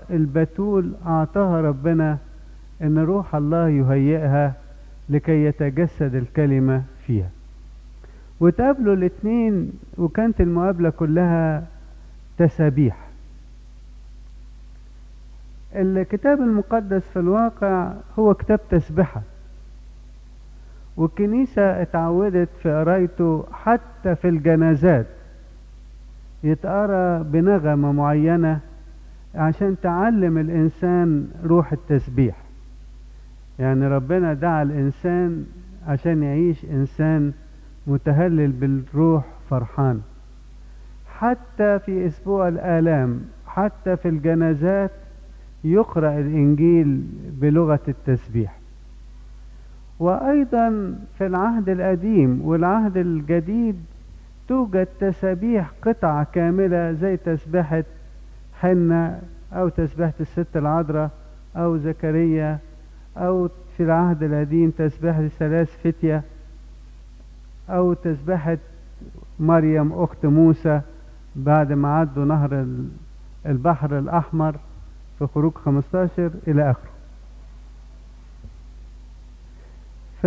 البتول أعطاها ربنا إن روح الله يهيئها لكي يتجسد الكلمة فيها وتقابلوا الاتنين وكانت المقابلة كلها تسابيح الكتاب المقدس في الواقع هو كتاب تسبحة والكنيسة اتعودت في قرايته حتى في الجنازات يتقرا بنغمة معينة عشان تعلم الإنسان روح التسبيح يعني ربنا دعا الإنسان عشان يعيش إنسان متهلل بالروح فرحان حتى في أسبوع الآلام حتى في الجنازات يقرأ الإنجيل بلغة التسبيح وأيضا في العهد القديم والعهد الجديد توجد تسابيح قطع كاملة زي تسبيحة حنة أو تسبيحة الست العذراء أو زكريا أو في العهد القديم تسبيحة الثلاث فتية أو تسبيحة مريم أخت موسى بعد ما عدوا نهر البحر الأحمر في خروج 15 إلى آخره ف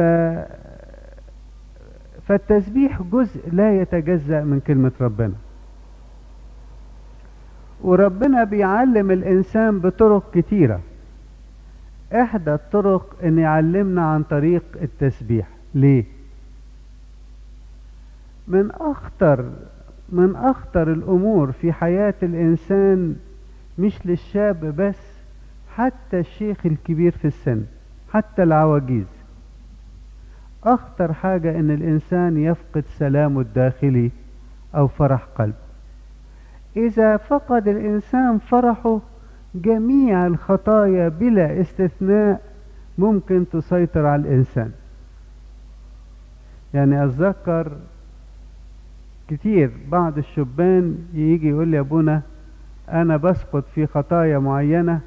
فالتسبيح جزء لا يتجزأ من كلمة ربنا وربنا بيعلم الإنسان بطرق كتيرة إحدى الطرق إن يعلمنا عن طريق التسبيح ليه؟ من أخطر من أخطر الأمور في حياة الإنسان مش للشاب بس حتى الشيخ الكبير في السن حتى العواجيز أخطر حاجة إن الإنسان يفقد سلامه الداخلي أو فرح قلب إذا فقد الإنسان فرحه جميع الخطايا بلا استثناء ممكن تسيطر على الإنسان يعني أتذكر كتير بعض الشبان يجي يقول لي يا أبونا أنا بسقط في خطايا معينة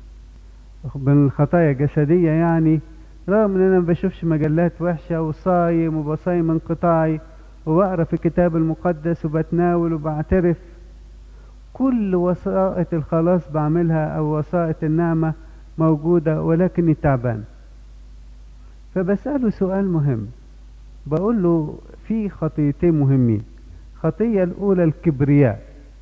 من الخطايا الجسدية يعني رغم ان انا ما بشوفش مجلات وحشة وصايم وبصايم انقطاعي وبقرا في الكتاب المقدس وبتناول وبعترف كل وسائط الخلاص بعملها او وسائط النعمة موجودة ولكني تعبان فبسأله سؤال مهم بقول له في خطيتين مهمين خطية الأولى الكبرياء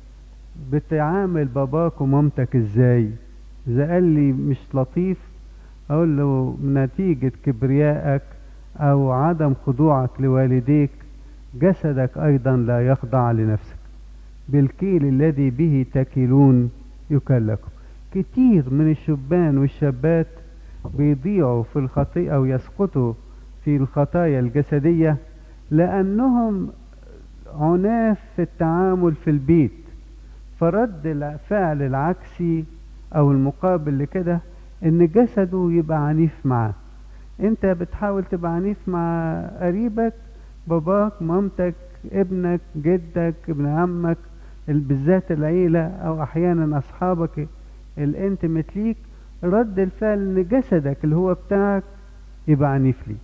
بتعامل باباك ومامتك ازاي إذا قال لي مش لطيف أقول له نتيجة كبريائك أو عدم خضوعك لوالديك جسدك أيضا لا يخضع لنفسك بالكيل الذي به تكلون يكلكم كتير من الشبان والشابات بيضيعوا في الخطيئة أو يسقطوا في الخطايا الجسدية لأنهم عناف في التعامل في البيت فرد الفعل العكسي أو المقابل لكده ان جسده يبقى عنيف معاه انت بتحاول تبقى عنيف مع قريبك باباك مامتك ابنك جدك ابن عمك بالذات العيلة او احيانا اصحابك الانتمت ليك رد الفعل ان جسدك اللي هو بتاعك يبقى عنيف ليه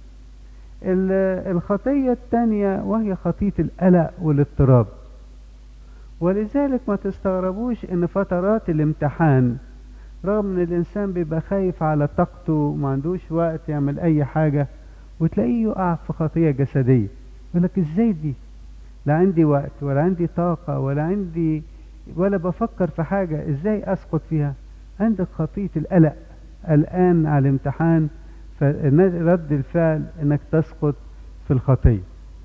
الخطية التانية وهي خطية القلق والاضطراب ولذلك ما تستغربوش ان فترات الامتحان رغم ان الانسان بيبقى خايف على طاقته وما عندوش وقت يعمل اي حاجة وتلاقيه يقع في خطية جسدية يقول لك ازاي دي لا عندي وقت ولا عندي طاقة ولا عندي ولا بفكر في حاجة ازاي اسقط فيها عندك خطية القلق قلقان على الامتحان فرد الفعل انك تسقط في الخطية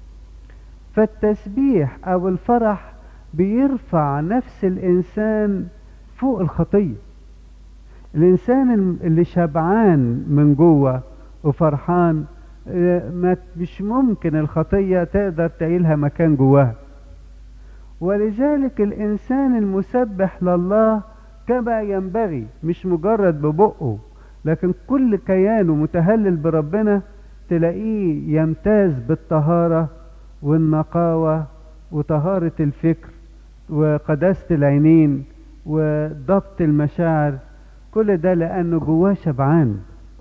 فالتسبيح او الفرح بيرفع نفس الانسان فوق الخطيه الانسان اللي شبعان من جوه وفرحان ما مش ممكن الخطيه تقدر تعيلها مكان جواها ولذلك الانسان المسبح لله كما ينبغي مش مجرد ببقه لكن كل كيانه متهلل بربنا تلاقيه يمتاز بالطهاره والنقاوه وطهاره الفكر وقداسه العينين وضبط المشاعر كل ده لأنه جواه شبعان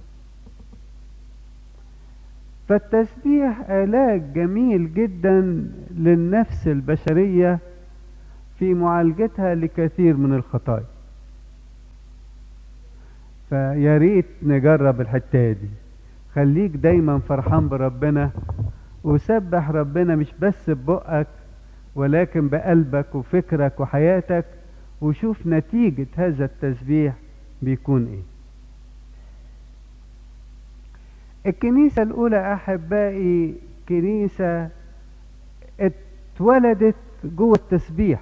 فالتسبيح علاج جميل جدا للنفس البشرية في معالجتها لكثير من الخطايا فيا ريت نجرب الحتة دي خليك دايما فرحان بربنا وسبح ربنا مش بس ببقك ولكن بقلبك وفكرك وحياتك وشوف نتيجة هذا التسبيح بيكون ايه الكنيسة الأولى أحبائي كنيسة اتولدت جوه التسبيح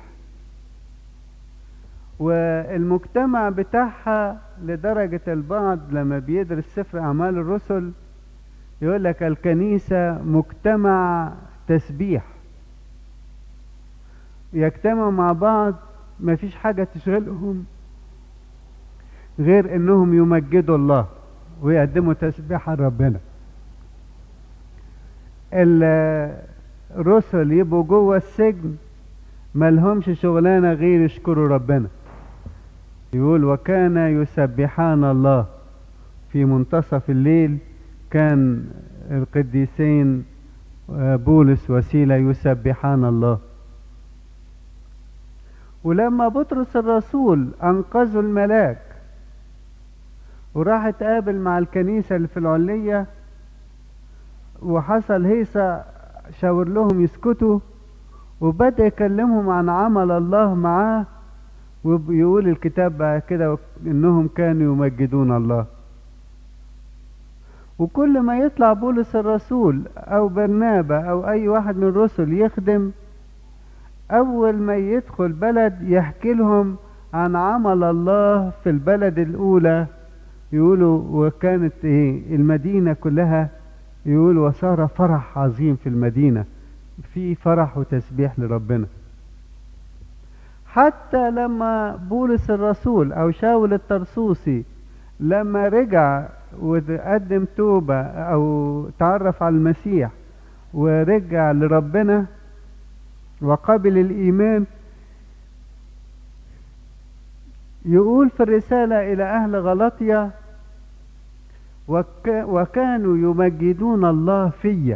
والمجتمع بتاعها لدرجة البعض لما بيدرس سفر أعمال الرسل يقول لك الكنيسة مجتمع تسبيح يجتمعوا مع بعض ما فيش حاجة تشغلهم غير انهم يمجدوا الله ويقدموا تسبيح لربنا الرسل يبقوا جوه السجن ملهمش شغلانة غير يشكروا ربنا يقول وكان يسبحان الله في منتصف الليل كان القديسين بولس وسيلة يسبحان الله ولما بطرس الرسول أنقذوا الملاك وراح اتقابل مع الكنيسة اللي في العلية وحصل هيصة شاور لهم يسكتوا وبدأ يكلمهم عن عمل الله معاه ويقول الكتاب بعد كده انهم كانوا يمجدون الله وكل ما يطلع بولس الرسول او برنابا او اي واحد من الرسل يخدم اول ما يدخل بلد يحكي لهم عن عمل الله في البلد الاولى يقولوا وكانت ايه المدينة كلها يقول وصار فرح عظيم في المدينة في فرح وتسبيح لربنا حتى لما بولس الرسول او شاول الترسوسي لما رجع وقدم توبة او تعرف على المسيح ورجع لربنا وقبل الايمان يقول في الرسالة الى اهل غلطية وك وكانوا يمجدون الله فيا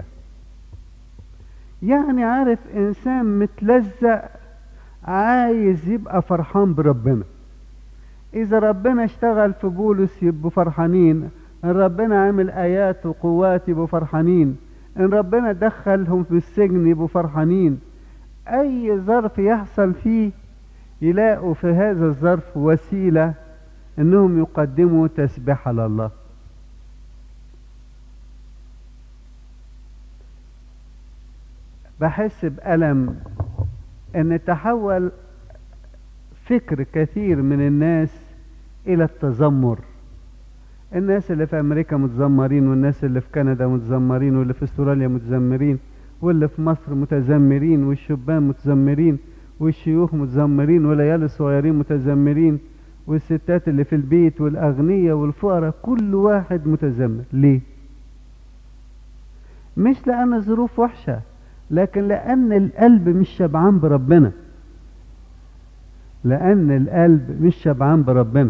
يعني عارف انسان متلزق عايز يبقى فرحان بربنا اذا ربنا اشتغل في بولس يبقوا فرحانين ان ربنا عمل ايات وقوات يبقوا فرحانين ان ربنا دخلهم في السجن يبقوا فرحانين اي ظرف يحصل فيه يلاقوا في هذا الظرف وسيلة انهم يقدموا تسبيح لله بحس بألم ان تحول فكر كثير من الناس الى التذمر الناس اللي في امريكا متذمرين والناس اللي في كندا متذمرين واللي في استراليا متذمرين واللي في مصر متذمرين والشبان متذمرين والشيوخ متذمرين والعيال الصغيرين متذمرين والستات اللي في البيت والاغنياء والفقراء كل واحد متذمر ليه مش لان الظروف وحشه لكن لأن القلب مش شبعان بربنا لأن القلب مش شبعان بربنا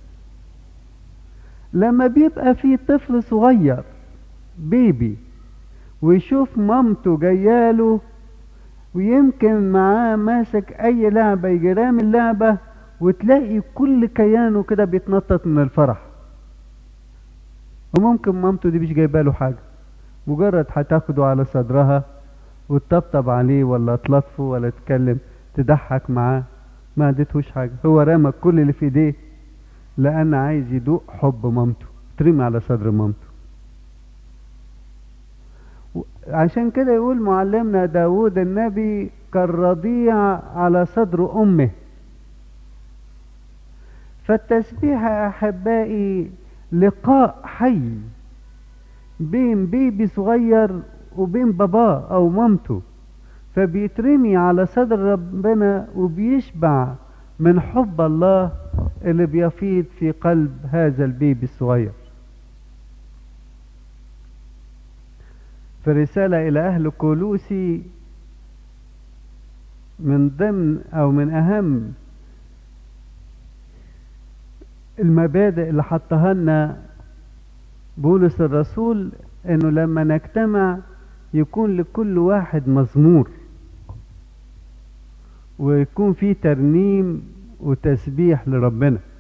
لما بيبقى في طفل صغير بيبي ويشوف مامته جاياله ويمكن معاه ماسك اي لعبة يجي رامي اللعبة وتلاقي كل كيانه كده بيتنطط من الفرح وممكن مامته دي مش جايباله حاجة مجرد هتاخده على صدرها وتطبطب عليه ولا تلطفه ولا تتكلم تضحك معاه ما اديتهوش حاجة هو رمى كل اللي في ايديه لأن عايز يدوق حب مامته ترمي على صدر مامته عشان كده يقول معلمنا داود النبي كالرضيع على صدر أمه فالتسبيح يا أحبائي لقاء حي بين بيبي صغير وبين باباه او مامته فبيترمي على صدر ربنا وبيشبع من حب الله اللي بيفيض في قلب هذا البيبي الصغير في رسالة إلى أهل كولوسي من ضمن أو من أهم المبادئ اللي حطها لنا بولس الرسول إنه لما نجتمع يكون لكل واحد مزمور ويكون في ترنيم وتسبيح لربنا